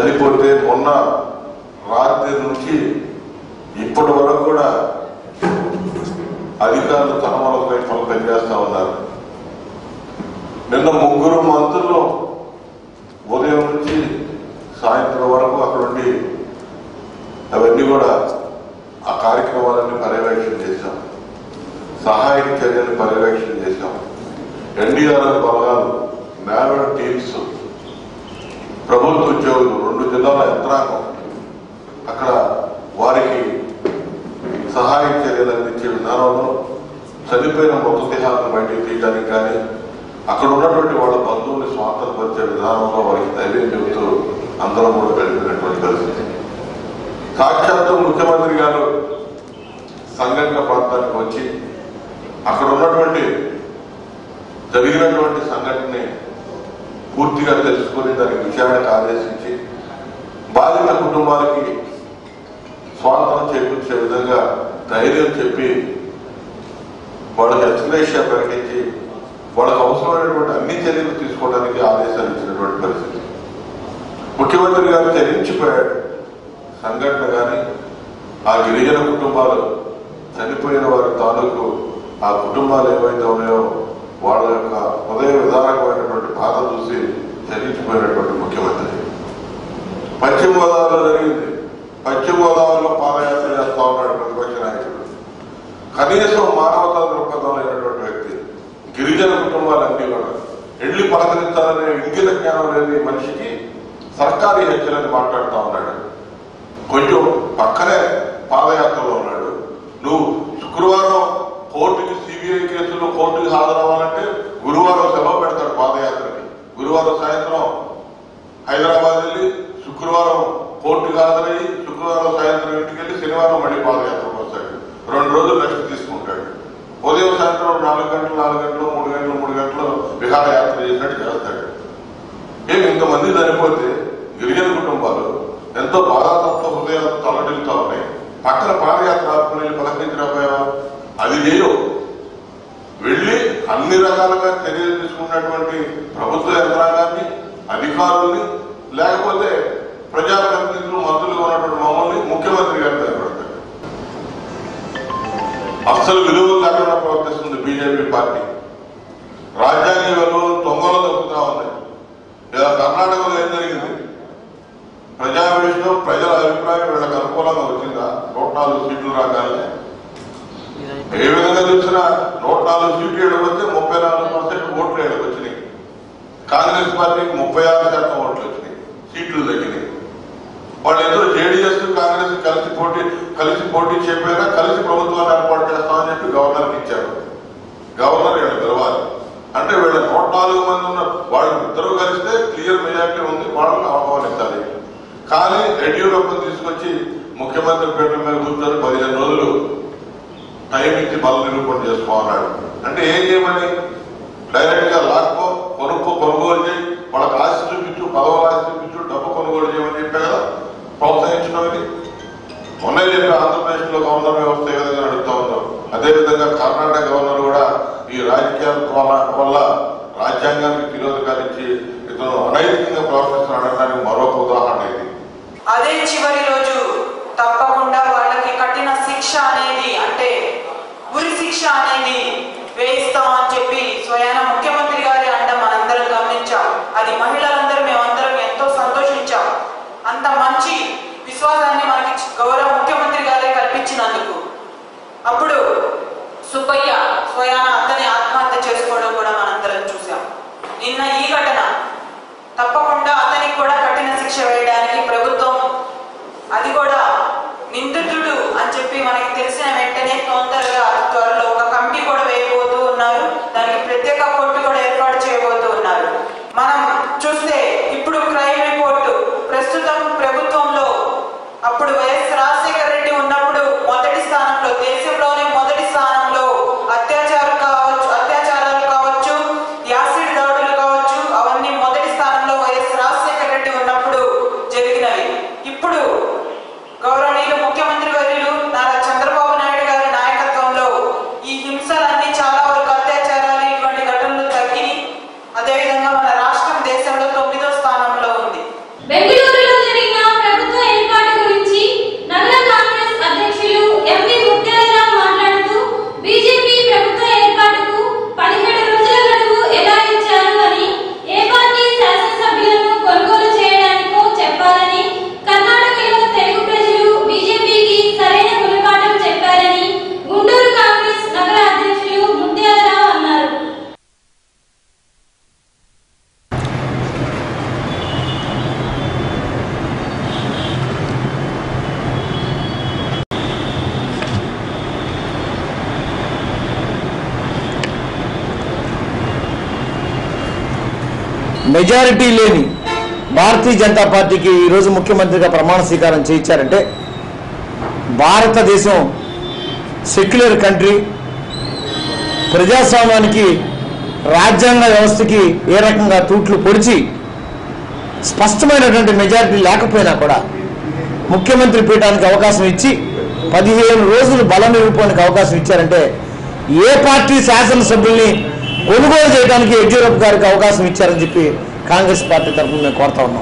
చనిపోతే మొన్న రాత్రి నుంచి ఇప్పటి వరకు కూడా అధికారులు తనమలపై పనులు పనిచేస్తా ఉన్నారు నిన్న ముగ్గురు మంత్రులు ఉదయం నుంచి సాయంత్రం వరకు అక్కడ ఉండి అవన్నీ కూడా ఆ కార్యక్రమాలన్నీ పర్యవేక్షణ చేశాం సహాయక చర్యలు పర్యవేక్షణ చేశాం ఎన్డీఆర్ఎఫ్ బలగాలు నేవల్ టీమ్స్ ప్రభుత్వ ఉద్యోగులు రెండు జిల్లాల యంత్రాంగం అక్కడ వారికి సహాయక చర్యలు అందించే విధానంలో చనిపోయిన మృతదేహాలను బయటికి తీయడానికి కానీ అక్కడ ఉన్నటువంటి వాళ్ళ బంధువుల్ని స్వాతంత్రపరిచే విధానంలో వారికి ధైర్యం చెబుతూ అందరం కూడా గడిపినటువంటి పరిస్థితి సాక్షాత్తు ముఖ్యమంత్రి గారు సంఘటన ప్రాంతానికి వచ్చి అక్కడ ఉన్నటువంటి జరిగినటువంటి సంఘటనని పూర్తిగా తెలుసుకుని దానికి విచారణకు ఆదేశించి బాధిత కుటుంబాలకి స్వాతంత్రం చేకూర్చే విధంగా ధైర్యం చెప్పి వాళ్ళకి ఎక్స్ప్లేషియా ప్రకటించి వాళ్ళకి అవసరమైనటువంటి అన్ని చర్యలు తీసుకోవడానికి ఆదేశాలు ఇచ్చినటువంటి పరిస్థితి ముఖ్యమంత్రి గారు చరించిపోయాడు సంఘటన కానీ ఆ గిరిజన కుటుంబాలు చనిపోయిన వారి తాలూకు ఆ కుటుంబాలు ఏవైతే ఉన్నాయో వాళ్ళ యొక్క హృదయ విధానకమైనటువంటి బాధ చూసి చరించిపోయినటువంటి ముఖ్యమంత్రి పశ్చిమ గోదావరిలో జరిగింది పశ్చిమ గోదావరిలో పాదయాత్ర చేస్తా ఉన్నాడు ప్రతిపక్ష నాయకుడు కనీసం మానవతా దృక్పథం లేనటువంటి వ్యక్తి గిరిజన కుటుంబాలన్నీ కూడా ఎళ్ళి పలకరించాలనే ఇంగిత జ్ఞానం లేని మనిషికి సర్కారీ హెచ్చరికలు మాట్లాడుతూ ఉన్నాడు కొంచెం పక్కనే పాదయాత్రలో ఉన్నాడు నువ్వు శుక్రవారం కోర్టుకి సిబిఐ కేసులో కోర్టుకి హాజరవ్వాలంటే గురువారం సెలవు పెడతాడు పాదయాత్రకి గురువారం సాయంత్రం హైదరాబాద్ వెళ్ళి శుక్రవారం కోర్టుకి హాజరయ్యి శుక్రవారం సాయంత్రం ఇంటికి వెళ్ళి శనివారం మళ్ళీ పాదయాత్రకు వస్తాడు రెండు రోజులు రెస్ట్ తీసుకుంటాడు ఉదయం సాయంత్రం నాలుగు గంటలు నాలుగు గంటలు మూడు గంటలు మూడు గంటలు విహారయాత్ర చేసినట్టు చేస్తాడు ఏమి ఇంతమంది చనిపోతే గిరిజన కుటుంబాలు ఎంతో బాధాతత్వ హృదయాలు తలడిల్లుతా ఉన్నాయి పక్కన పాదయాత్ర ఆపుకుని వెళ్ళి పలకరించకపోయావా అది చేయవు వెళ్ళి అన్ని రకాలుగా చర్యలు తీసుకున్నటువంటి ప్రభుత్వ యంత్రాంగాన్ని అధికారుల్ని లేకపోతే ప్రజాప్రతినిధులు మంత్రులుగా ఉన్నటువంటి మమ్మల్ని ముఖ్యమంత్రి గారి దగ్గర పెడతారు అసలు విలువలు లేకుండా ప్రవర్తిస్తుంది బీజేపీ పార్టీ రాజ్యాంగ విలువలు తొంగలో దొరుకుతా ఉన్నాయి లేదా కర్ణాటకలో ఏం జరిగింది ప్రజావేశం ప్రజల అభిప్రాయం వీళ్ళకి అనుకూలంగా వచ్చిందా నూట నాలుగు సీట్లు రాగానే ఏ విధంగా చూసినా నూట నాలుగు సీట్లు ఏడుకొస్తే ముప్పై నాలుగు పర్సెంట్ ఓట్లు ఏడుకు వచ్చినాయి కాంగ్రెస్ పార్టీకి ముప్పై ఆరు శాతం ఓట్లు వచ్చినాయి సీట్లు తగ్గినాయి వాళ్ళిద్దరూ జేడీఎస్ కాంగ్రెస్ కలిసి పోటీ కలిసి పోటీ చెప్పారా కలిసి ప్రభుత్వాన్ని ఏర్పాటు చేస్తామని చెప్పి గవర్నర్కి ఇచ్చారు గవర్నర్ వీళ్ళు పిలవాలి అంటే వీళ్ళ నూట నాలుగు మంది ఉన్న వాళ్ళు ఇద్దరు కలిస్తే క్లియర్ మెజారిటీ ఉంది వాళ్ళని ఆహ్వానించాలి కానీ యడ్యూరప్పని తీసుకొచ్చి ముఖ్యమంత్రి పేట మీద కూర్చొని పదిహేను రోజులు టైం ఇచ్చి బల నిరూపణ చేసుకోమన్నాడు అంటే ఏం చేయమని డైరెక్ట్ గా లాక్కో కొనుక్కో కొనుగోలు చేయి వాళ్ళకి ఆశ చూపించు పదవులు ఆశ చూపించు డబ్బు కొనుగోలు చేయమని చెప్పా కదా ప్రోత్సహించడం ఇది మొన్నే చెప్పి ఆంధ్రప్రదేశ్ లో గవర్నర్ వ్యవస్థ ఏ విధంగా నడుపుతా ఉందో అదేవిధంగా కర్ణాటక గవర్నర్ కూడా ఈ రాజకీయాల వల్ల- వల్ల రాజ్యాంగానికి తిరోధకాలు ఇచ్చి ఇతను అనైతికంగా ప్రవర్తిస్తున్నాడు అనడానికి మరొక ఉదాహరణ ఇది అదే చివరి రోజు తప్పకుండా వాళ్ళకి కఠిన శిక్ష అనేది అంటే ఉరి శిక్ష అనేది వేయిస్తామని చెప్పి స్వయాన ముఖ్యమంత్రి గారి అండ మనందరం గమనించాం అది మహిళలందరూ మేమందరం ఎంతో సంతోషించాం అంత మంచి విశ్వాసాన్ని మనకి గౌరవ ముఖ్యమంత్రి గారే కల్పించినందుకు అప్పుడు సుబ్బయ్య స్వయాన అతని ఆత్మహత్య చేసుకోవడం కూడా మనందరం చూసాం నిన్న ఈ ఘటన తప్పకుండా అతనికి కూడా కఠిన శిక్ష వేయడానికి ప్రభుత్వం అది కూడా నిందితుడు అని చెప్పి మనకి తెలిసిన వెంటనే తొందరగా త్వరలో ఒక కమిటీ కూడా వేయబోతూ ఉన్నారు దానికి ప్రత్యేక కోర్టు కూడా ఏర్పాటు చేయబోతూ ఉన్నారు మనం చూస్తే ఇప్పుడు క్రైమ్ రిపోర్టు ప్రస్తుతం ప్రభుత్వంలో అప్పుడు వైఎస్ రాజశేఖర రెడ్డి ఉన్నప్పుడు మొదటి స్థానంలో దేశంలోనే మొదటి స్థానంలో అత్యాచారం కావచ్చు అత్యాచారాలు కావచ్చు యాసిడ్ దాడులు కావచ్చు అవన్నీ మొదటి స్థానంలో వైఎస్ మెజారిటీ లేని భారతీయ జనతా పార్టీకి ఈరోజు ముఖ్యమంత్రిగా ప్రమాణ స్వీకారం చేయించారంటే భారతదేశం సెక్యులర్ కంట్రీ ప్రజాస్వామ్యానికి రాజ్యాంగ వ్యవస్థకి ఏ రకంగా తూట్లు పొడిచి స్పష్టమైనటువంటి మెజారిటీ లేకపోయినా కూడా ముఖ్యమంత్రి పీఠానికి అవకాశం ఇచ్చి పదిహేను రోజులు బల నిరూపణకు అవకాశం ఇచ్చారంటే ఏ పార్టీ శాసనసభ్యుల్ని కొనుగోలు చేయడానికి యడ్యూరప్ప గారికి అవకాశం ఇచ్చారని చెప్పి కాంగ్రెస్ పార్టీ తరఫున మేము కోరుతా ఉన్నాం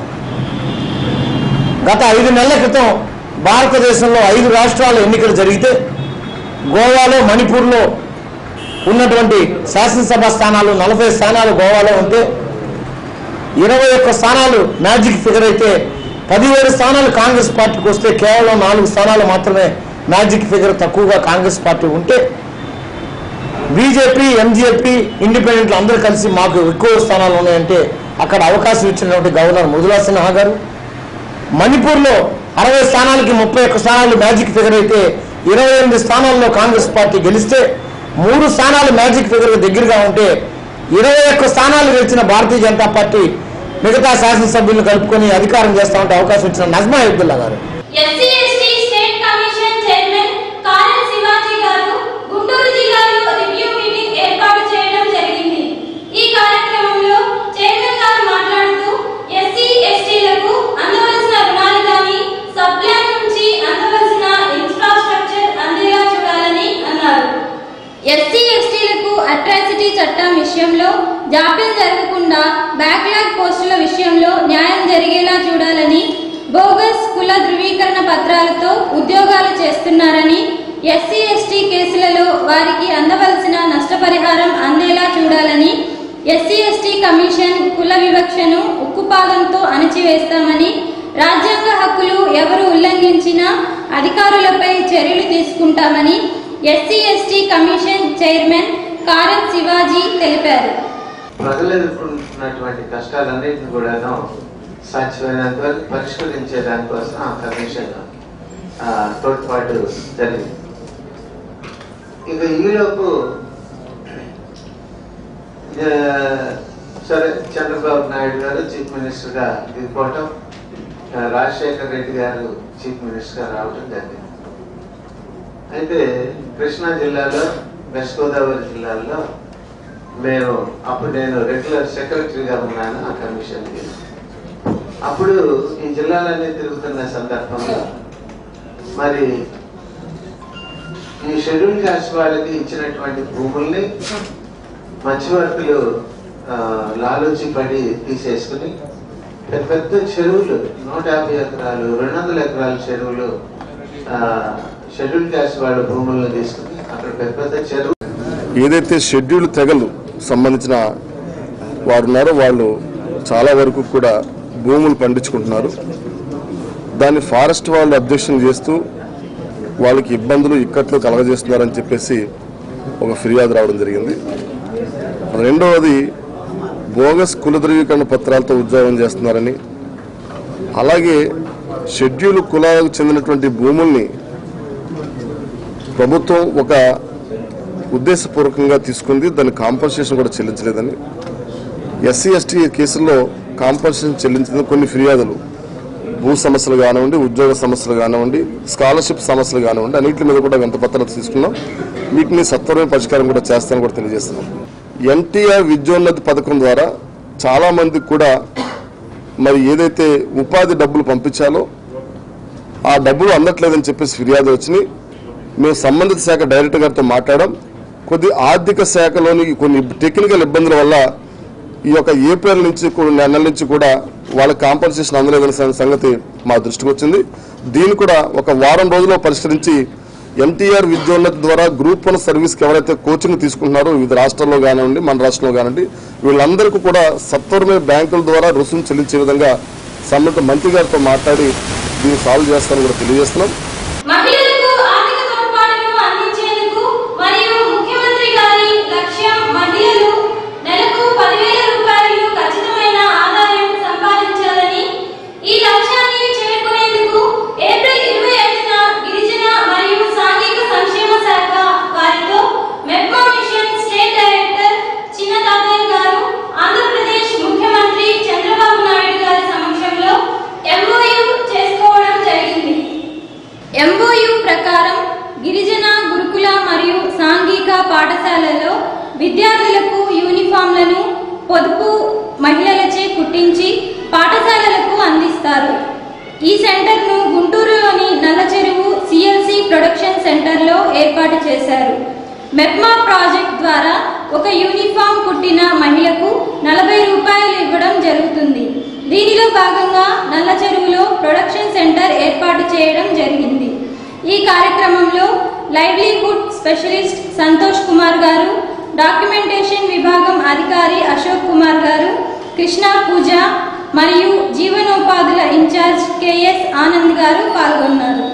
గత ఐదు నెలల క్రితం భారతదేశంలో ఐదు రాష్ట్రాల ఎన్నికలు జరిగితే గోవాలో మణిపూర్లో ఉన్నటువంటి శాసనసభ స్థానాలు నలభై స్థానాలు గోవాలో ఉంటే ఇరవై ఒక్క స్థానాలు మ్యాజిక్ ఫిగర్ అయితే పదిహేడు స్థానాలు కాంగ్రెస్ పార్టీకి వస్తే కేవలం నాలుగు స్థానాలు మాత్రమే మ్యాజిక్ ఫిగర్ తక్కువగా కాంగ్రెస్ పార్టీ ఉంటే బీజేపీ ఎంజేపీ ఇండిపెండెంట్లు అందరూ కలిసి మాకు ఎక్కువ స్థానాలు ఉన్నాయంటే అక్కడ అవకాశం ఇచ్చినటువంటి గవర్నర్ మృదులా సిన్హా గారు మణిపూర్లో అరవై స్థానాలకి ముప్పై ఒక్క స్థానాలు మ్యాజిక్ ఫిగర్ అయితే ఇరవై ఎనిమిది స్థానాల్లో కాంగ్రెస్ పార్టీ గెలిస్తే మూడు స్థానాలు మ్యాజిక్ ఫిగర్ దగ్గరగా ఉంటే ఇరవై ఒక్క స్థానాలు గెలిచిన భారతీయ జనతా పార్టీ మిగతా శాసనసభ్యులను కలుపుకొని అధికారం చేస్తామంటే అవకాశం ఇచ్చిన Najma Abdullah garu SC ST state commission chairman Karam Shivaji గారు గుంటూరు జిల్లాలో రివ్యూ మీటింగ్ ఏర్పాటు చేయడం జరిగింది ఈ కార్యక్రమంలో చైర్మన్ గారు మాట్లాడుతూ ఎస్సీ ఎస్టీలకు అందవలసిన రుణాలు గాని సప్లై నుంచి అందవలసిన ఇన్ఫ్రాస్ట్రక్చర్ అందేలా చూడాలని అన్నారు ఎస్సీ ఎస్టీలకు అట్రాసిటీ చట్టం విషయంలో జాప్యం జరగకుండా బ్యాక్లాగ్ పోస్టుల విషయంలో న్యాయం జరిగేలా చూడాలని బోగస్ కుల ధృవీకరణ పత్రాలతో ఉద్యోగాలు చేస్తున్నారని ఎస్సీ ఎస్టీ కేసులలో వారికి అందవలసిన నష్టపరిహారం అందేలా చూడాలని ఎస్సీ ఎస్టీ కమిషన్ కుల వివక్షను ఉక్కుపాదంతో అణచివేస్తామని రాజ్యాంగ హక్కులు ఎవరు ఉల్లంఘించినా అధికారులపై చర్యలు తీసుకుంటామని SC ST commission chairman Karam Shivaji తెలిపారు ప్రజలు ఎదుర్కొంటున్నటువంటి కష్టాలన్నింటిని కూడాను సాధ్యమైనంత వరకు పరిష్కరించే దానికోసం ఆ కమిషన్ ఆ, తోడ్పాటు జరిగింది ఇక ఈలోపు ఆ, సరే చంద్రబాబు నాయుడు గారు చీఫ్ మినిస్టర్ గా దిగిపోవటం ఆ, రాజశేఖర్ రెడ్డి గారు చీఫ్ మినిస్టర్ గా రావటం జరిగింది అయితే కృష్ణా జిల్లాలో వెస్ట్ గోదావరి జిల్లాలో మేము అప్పుడు నేను రెగ్యులర్ సెక్రటరీగా ఉన్నాను ఆ కమిషన్కి అప్పుడు ఈ జిల్లాలన్నీ తిరుగుతున్న సందర్భంలో మరి ఈ షెడ్యూల్ కాస్ట్ వాళ్ళకి ఇచ్చినటువంటి భూముల్ని మధ్యవర్తులు ఆ, లాలూచి పడి తీసేసుకుని పెద్ద పెద్ద చెరువులు నూట యాభై ఎకరాలు రెండు వందల ఎకరాల చెరువులు ఆ, షెడ్యూల్ కాస్ట్ వాళ్ళ భూములను తీసుకుని అక్కడ పెద్ద పెద్ద చెరువు ఏదైతే షెడ్యూల్ తెగలు సంబంధించిన వారు ఉన్నారో వాళ్ళు చాలా వరకు కూడా భూములు పండించుకుంటున్నారు దాన్ని ఫారెస్ట్ వాళ్ళు అబ్జెక్షన్ చేస్తూ వాళ్ళకి ఇబ్బందులు ఇక్కట్లు కలగజేస్తున్నారని చెప్పేసి ఒక ఫిర్యాదు రావడం జరిగింది రెండవది బోగస్ కుల ధృవీకరణ పత్రాలతో ఉద్యోగం చేస్తున్నారని అలాగే షెడ్యూల్ కులాలకు చెందినటువంటి భూముల్ని ప్రభుత్వం ఒక ఉద్దేశపూర్వకంగా తీసుకుంది దాని కాంపన్సేషన్ కూడా చెల్లించలేదని ఎస్సీ ఎస్టీ కేసుల్లో కాంపన్సేషన్ చెల్లించిన కొన్ని ఫిర్యాదులు భూ సమస్యలు కానివ్వండి ఉద్యోగ సమస్యలు కానివ్వండి స్కాలర్షిప్ సమస్యలు కానివ్వండి అన్నింటి మీద కూడా ఎంత పత్రాలు తీసుకున్నాం వీటిని సత్వరమే పరిష్కారం కూడా చేస్తానని కూడా తెలియజేస్తున్నాం ఎన్టీఆర్ విద్యోన్నతి పథకం ద్వారా చాలా మందికి కూడా మరి ఏదైతే ఉపాధి డబ్బులు పంపించాలో ఆ డబ్బులు అందట్లేదని చెప్పేసి ఫిర్యాదు వచ్చినాయి మేము సంబంధిత శాఖ డైరెక్టర్ గారితో మాట్లాడడం కొద్ది ఆర్థిక శాఖలోని కొన్ని టెక్నికల్ ఇబ్బందుల వల్ల ఈ యొక్క ఏప్రిల్ నుంచి కూడా నెల నుంచి కూడా వాళ్ళకి కాంపన్సేషన్ అందలేదనే సం- సంగతి మా దృష్టికి వచ్చింది దీన్ని కూడా ఒక వారం రోజుల్లో పరిష్కరించి ఎన్టీఆర్ విద్యోన్నతి ద్వారా గ్రూప్ వన్ సర్వీస్కి ఎవరైతే కోచింగ్ తీసుకుంటున్నారో వివిధ రాష్ట్రాల్లో కానివ్వండి మన రాష్ట్రంలో కానివ్వండి వీళ్ళందరికీ కూడా సత్వరమే బ్యాంకుల ద్వారా రుసుము చెల్లించే విధంగా సంబంధిత మంత్రి గారితో మాట్లాడి దీన్ని సాల్వ్ చేస్తామని కూడా తెలియజేస్తున్నాం మహిళలకు ఆర్థిక తోడ్పాటును అందించేందుకు మరియు ముఖ్యమంత్రి గారి లక్ష్యం మహిళలు నెలకు పదివేల రూపాయలు ఖచ్చితమైన ఆదాయం సంపాదించాలని ఈ లక్ష్యాన్ని చేరుకునేందుకు ఏప్రిల్ ఇరవై ఐదున గిరిజన మరియు సాంఘిక సంక్షేమ శాఖ వారితో మెప్మా మిషన్ స్టేట్ డైరెక్టర్ చిన్న తాతయ్య గారు ఆంధ్రప్రదేశ్ ముఖ్యమంత్రి పొదుపు మహిళలచే కుట్టించి పాఠశాలలకు అందిస్తారు ఈ సెంటర్ను గుంటూరులోని నల్లచెరువు సిఎల్సి ప్రొడక్షన్ సెంటర్లో ఏర్పాటు చేశారు మెప్మా ప్రాజెక్ట్ ద్వారా ఒక యూనిఫామ్ కుట్టిన మహిళకు నలభై రూపాయలు ఇవ్వడం జరుగుతుంది దీనిలో భాగంగా నల్ల చెరువులో ప్రొడక్షన్ సెంటర్ ఏర్పాటు చేయడం జరిగింది ఈ కార్యక్రమంలో లైవ్లీహుడ్ స్పెషలిస్ట్ సంతోష్ కుమార్ గారు డాక్యుమెంటేషన్ విభాగం అధికారి అశోక్ కుమార్ గారు కృష్ణ పూజ మరియు జీవనోపాధుల ఇన్ఛార్జ్ కెఎస్ ఆనంద్ గారు పాల్గొన్నారు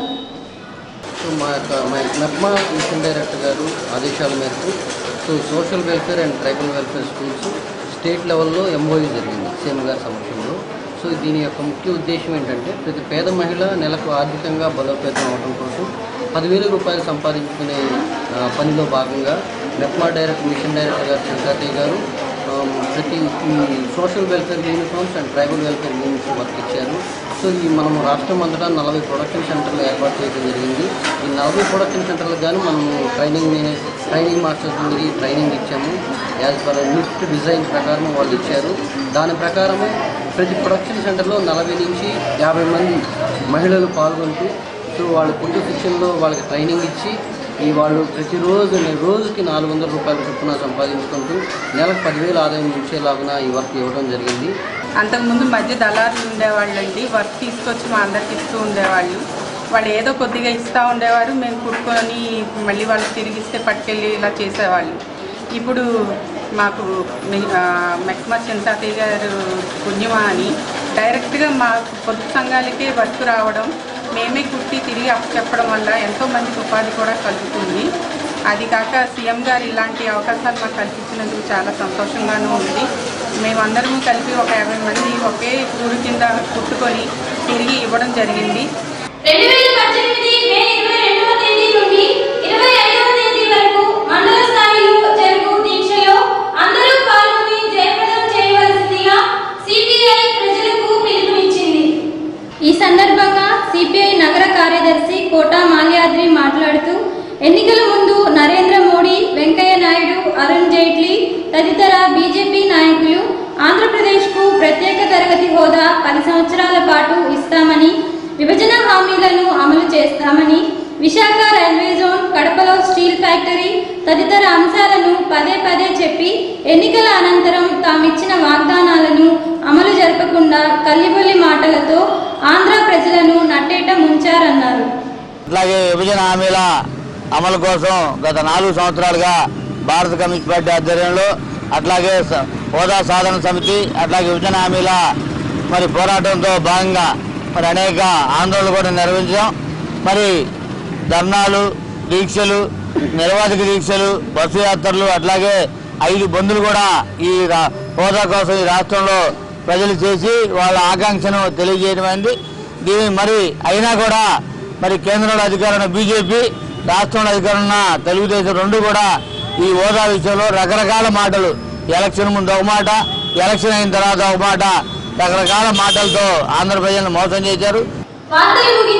సో మా యొక్క మా మెప్మా మిషన్ డైరెక్టర్ గారు ఆదేశాల మేరకు so social welfare and tribal welfare schools state లెవెల్లో ఎంఓయూ జరిగింది సీఎం గారి సమక్షంలో సో దీని యొక్క ముఖ్య ఉద్దేశం ఏంటంటే ప్రతి పేద మహిళ నెలకు ఆర్థికంగా బలోపేతం అవడం కోసం పదివేల రూపాయలు సంపాదించుకునే ఆ, పనిలో భాగంగా మెప్మా డైరెక్టర్ మిషన్ డైరెక్టర్ గారు శంకరయ్య గారు ఆ, ప్రతి ఈ social welfare uniforms and tribal welfare units work ఇచ్చారు సో ఈ మనము రాష్ట్రం అంతటా నలభై ప్రొడక్షన్ సెంటర్లు ఏర్పాటు చేయడం జరిగింది ఈ నలభై ప్రొడక్షన్ సెంటర్లకు గాను మనము ట్రైనింగ్ ట్రైనింగ్ మాస్టర్స్ దగ్గర ట్రైనింగ్ ఇచ్చాము యాజ్ పర్ నిఫ్ట్ డిజైన్ ప్రకారం వాళ్ళు ఇచ్చారు దాని ప్రకారమే ప్రతి ప్రొడక్షన్ సెంటర్లో నలభై నుంచి యాభై మంది మహిళలు పాల్గొంటూ సో వాళ్ళ కుటుంబ శిక్షణలో వాళ్ళకి ట్రైనింగ్ ఇచ్చి ఈ వాళ్ళు ప్రతిరోజు రోజుకి నాలుగు వందల రూపాయల చొప్పున సంపాదించుకుంటూ నెలకు పదివేల ఆదాయం వచ్చేలాగున ఈ వర్క్ ఇవ్వడం జరిగింది అంతకుముందు మధ్య దళారులు ఉండేవాళ్ళండి వర్క్ తీసుకొచ్చి మా అందరికి ఇస్తూ ఉండేవాళ్ళు వాళ్ళు ఏదో కొద్దిగా ఇస్తూ ఉండేవారు మేము కుట్టుకొని మళ్ళీ వాళ్ళు తిరిగిస్తే పట్టుకెళ్ళి ఇలా చేసేవాళ్ళు ఇప్పుడు మాకు మె- ఆ, మెక్మా చింతాతయ్య గారు పుణ్యమా అని డైరెక్ట్గా మా పొదుపు సంఘాలకే వర్క్ రావడం మేమే కుట్టి తిరిగి అప్పచెప్పడం వల్ల ఎంతో మందికి ఉపాధి కూడా కలుగుతుంది అది కాక సీఎం గారు ఇలాంటి అవకాశాలు మాకు కల్పించినందుకు చాలా సంతోషంగానూ ఉంది మేమందరము కలిపి ఒక యాభై మంది ఒకే ఊరు కింద కుట్టుకొని తిరిగి ఇవ్వడం జరిగింది రెండు వేల పద్దెనిమిది మే ఇరవై రెండవ తేదీ నుండి ఇరవై ఐదవ తేదీ వరకు మండల స్థాయిలో జరుగు దీక్షలో అందరూ పాల్గొని జయప్రదం చేయవలసిందిగా సిపిఐ ప్రజలకు పిలుపునిచ్చింది ఈ సందర్భంగా సిపిఐ నగర కార్యదర్శి కోటా మాల్యాద్రి మాట్లాడుతూ ఎన్నికల ముందు నరేంద్ర మోడీ వెంకయ్య నాయుడు అరుణ్ జైట్లీ తదితర బీజేపీ నాయకులు ఆంధ్రప్రదేశ్కు ప్రత్యేక తరగతి హోదా పది సంవత్సరాల పాటు ఇస్తామని విభజన హామీలను అమలు చేస్తామని విశాఖ రైల్వే జోన్ కడపలో స్టీల్ ఫ్యాక్టరీ తదితర అంశాలను పదే పదే చెప్పి ఎన్నికల అనంతరం తామిచ్చిన వాగ్దానాలను అమలు జరపకుండా కల్లిబొల్లి మాటలతో ఆంధ్ర ప్రజలను నట్టేట ముంచారన్నారు అట్లాగే విభజన హామీల అమలు కోసం గత నాలుగు సంవత్సరాలుగా భారత కమ్యూనిస్ట్ పార్టీ ఆధ్వర్యంలో అట్లాగే స- హోదా సాధన సమితి అట్లాగే విభజన హామీల మరి పోరాటంతో భాగంగా మరి అనేక ఆందోళనలు కూడా నిర్వహించాం మరి ధర్నాలు దీక్షలు నిరవాధిక దీక్షలు బస్సు యాత్రలు అట్లాగే ఐదు బంధులు కూడా ఈ రా- హోదా కోసం ఈ రాష్ట్రంలో ప్రజలు చేసి వాళ్ళ ఆకాంక్షను తెలియజేయడమైంది దీని మరి అయినా కూడా మరి కేంద్రంలో అధికారం ఉన్న బీజేపీ రాష్ట్రంలో అధికారం ఉన్న తెలుగుదేశం రెండు కూడా ఈ హోదా విషయంలో రకరకాల మాటలు ఎలక్షన్ ముందు ఒక మాట ఎలక్షన్ అయిన తర్వాత ఒక మాట రకరకాల మాటలతో ఆంధ్ర ప్రజలను మోసం చేశారు వార్తలు ముగి